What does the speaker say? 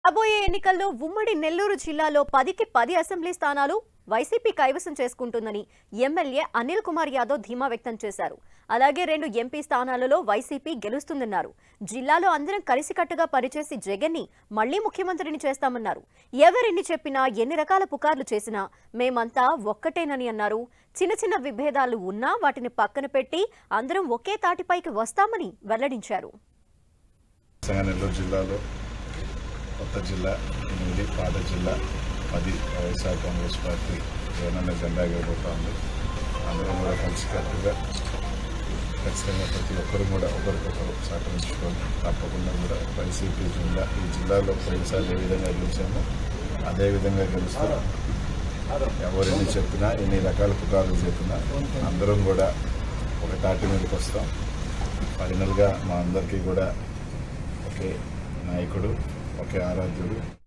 రాబోయే ఎన్నికల్లో ఉమ్మడి నెల్లూరు జిల్లాలో పదికి పది అసెంబ్లీ స్థానాలు వైసీపీ కైవసం చేసుకుంటుందని ఎమ్మెల్యే అనిల్ కుమార్ యాదవ్ ధీమా వ్యక్తం చేశారు అలాగే రెండు ఎంపీ స్థానాలలో వైసీపీ గెలుస్తుందన్నారు జిల్లాలో అందరం కలిసికట్టుగా పనిచేసి జగన్ ని మళ్లీ ముఖ్యమంత్రిని చేస్తామన్నారు ఎవరెన్ని చెప్పినా ఎన్ని రకాల పుకార్లు చేసినా మేమంతా ఒక్కటేనని అన్నారు చిన్న చిన్న విభేదాలు ఉన్నా వాటిని పక్కన పెట్టి అందరం ఒకే తాటిపైకి వస్తామని వెల్లడించారు సంగా నెల్లూరు జిల్లాలో కొత్త జిల్లా ఎనిమిది పాత జిల్లా పది వైఎస్ఆర్ కాంగ్రెస్ పార్టీ జగనన్న జెండా ఎగరబోతా ఉంది అందరం కూడా కలిసికట్టుగా ఖచ్చితంగా ప్రతి ఒక్కరు కూడా ఒకరికొకరు సహకరించుకొని తప్పకుండా కూడా వైసీపీ జిల్లా ఈ జిల్లాలో పోయినసారి ఏ విధంగా గెలిచామో అదే విధంగా గెలుస్తూ ఎవరిని చెప్పినా ఎన్ని రకాల పుకార్లు చెప్పినా అందరం కూడా ఒక తాటి మీదకి వస్తాం ఫైనల్గా మా అందరికీ కూడా ఒకే నాయకుడు ఒకే ఆరాధ్యుడు